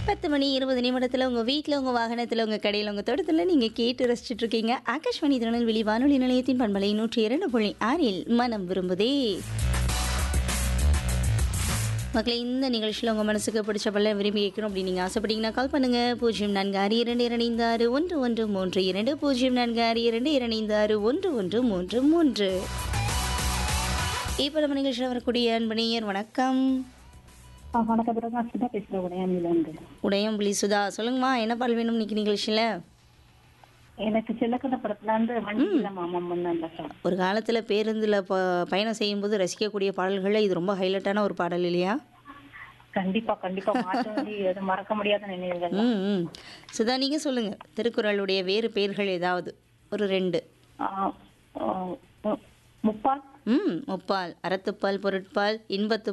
பத்து மணி இருபது நிமிடத்தில் உங்கள் வீட்டில் உங்கள் வாகனத்தில் உங்கள் கடையில் உங்கள் தோட்டத்தில் நீங்கள் கேட்டு ரசிச்சுட்டு இருக்கீங்க ஆகாஷ்வாணி திருநெல்வேலி வானொலி நிலையத்தின் பண்பலை நூற்றி இரண்டு புள்ளி ஆறில் மனம் விரும்புதே மக்களே இந்த நிகழ்ச்சியில் உங்கள் மனசுக்கு பிடிச்ச பல்ல விரும்பி கேட்கணும் அப்படின்னு நீங்கள் ஆசைப்பட்டீங்கன்னா கால் பண்ணுங்கள் பூஜ்ஜியம் நான்கு ஆறு இரண்டு இரண்டு ஆறு ஒன்று ஒன்று மூன்று இரண்டு பூஜ்ஜியம் நான்கு ஆறு இரண்டு இரண்டு ஆறு ஒன்று ஒன்று மூன்று மூன்று இப்போ நம்ம நிகழ்ச்சியில் வரக்கூடிய அன்பணியர் வணக்கம் ஆ, வணக்கம் பிரதா சுதா பேசுகிறேன் உடையாமிலேருந்து உடையம்புலி சுதா சொல்லுங்கம்மா என்ன பால் வேணும் இன்னைக்கு நிகழ்ச்சியில் எனக்கு சில்லக்கண்ண படத்துல இருந்து வண்டியில மாமம் முன்ன சார் ஒரு காலத்தில் பேருந்தில் ப பயணம் செய்யும்போது ரசிக்கக்கூடிய பாடல்களில் இது ரொம்ப ஹைலைட்டான ஒரு பாடல் இல்லையா கண்டிப்பா கண்டிப்பா மாற்ற முடியாது அது மறக்க முடியாத நினைவுகள் ம் ம் சுதா நீங்கள் சொல்லுங்கள் திருக்குறளுடைய வேறு பெயர்கள் ஏதாவது ஒரு ரெண்டு ஆ, ஆ, மு- முப்பால் ம் முப்பால் அறத்துப்பால் பொருட்பால் இன்பத்து